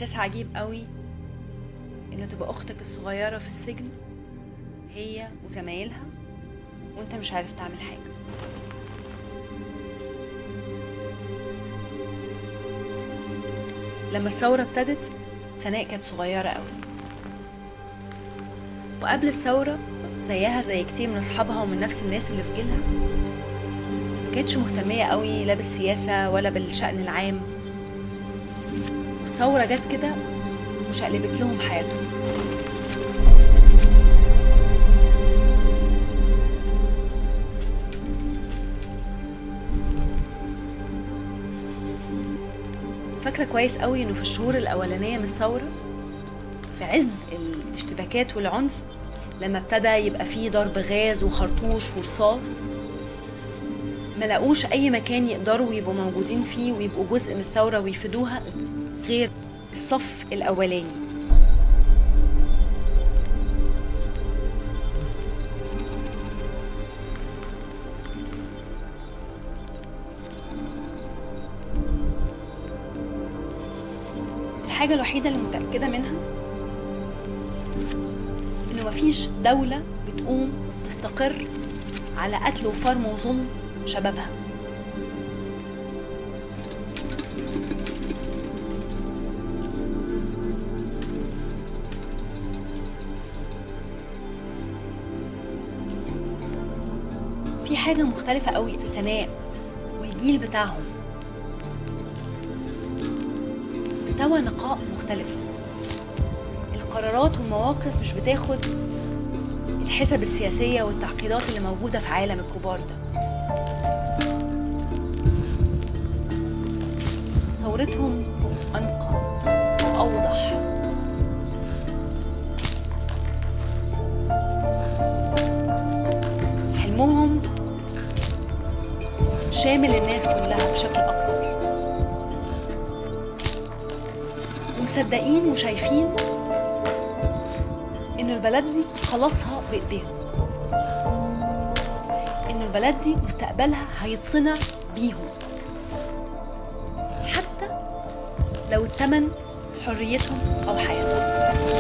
إحساس عجيب قوي إنه تبقى أختك الصغيرة في السجن هي وزمايلها وأنت مش عارف تعمل حاجة لما الثورة ابتدت سناء كانت صغيرة قوي وقبل الثورة زيها زي كتير من أصحابها ومن نفس الناس اللي في جيلها ما كانتش مهتمية قوي لا بالسياسة ولا بالشأن العام والثورة جت كده وشقلبت لهم حياتهم فاكرة كويس قوي إنه في الشهور الأولانية من الثورة في عز الاشتباكات والعنف لما ابتدى يبقى فيه ضرب غاز وخرطوش ورصاص ما لقوش أي مكان يقدروا يبقوا موجودين فيه ويبقوا جزء من الثورة ويفيدوها غير الصف الأولاني الحاجة الوحيدة اللي متأكدة منها إنه مفيش دولة بتقوم تستقر على قتل وفرم وظلم شبابها في حاجة مختلفة قوي في سناء والجيل بتاعهم مستوى نقاء مختلف القرارات والمواقف مش بتاخد الحسب السياسية والتعقيدات اللي موجودة في عالم الكبار ده ثورتهم أنقى وأوضح حلمهم شامل الناس كلها بشكل أكتر ومصدقين وشايفين إن البلد دي خلاصها بإيديهم إن البلد دي مستقبلها هيتصنع بيهم حتى لو التمن حريتهم أو حياتهم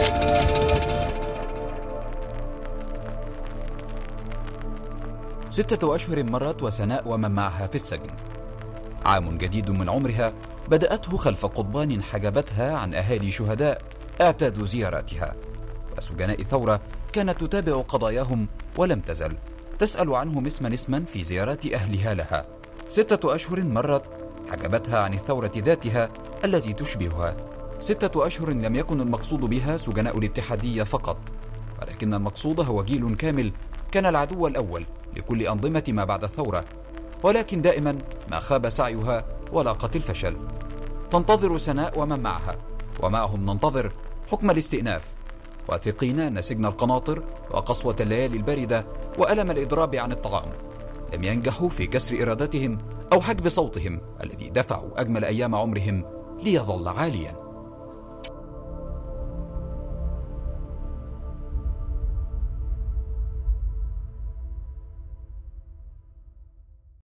ستة أشهر مرت وسناء ومن معها في السجن عام جديد من عمرها بدأته خلف قضبان حجبتها عن أهالي شهداء اعتادوا زياراتها وسجناء ثورة كانت تتابع قضاياهم ولم تزل تسأل عنهم اسما اسما في زيارات أهلها لها ستة أشهر مرت حجبتها عن الثورة ذاتها التي تشبهها ستة أشهر لم يكن المقصود بها سجناء الاتحادية فقط ولكن المقصود هو جيل كامل كان العدو الأول لكل أنظمة ما بعد الثورة ولكن دائما ما خاب سعيها ولاقت الفشل تنتظر سناء ومن معها ومعهم ننتظر حكم الاستئناف واثقين أن سجن القناطر وقسوة الليالي الباردة وألم الإضراب عن الطعام لم ينجحوا في كسر إرادتهم أو حجب صوتهم الذي دفعوا أجمل أيام عمرهم ليظل عالياً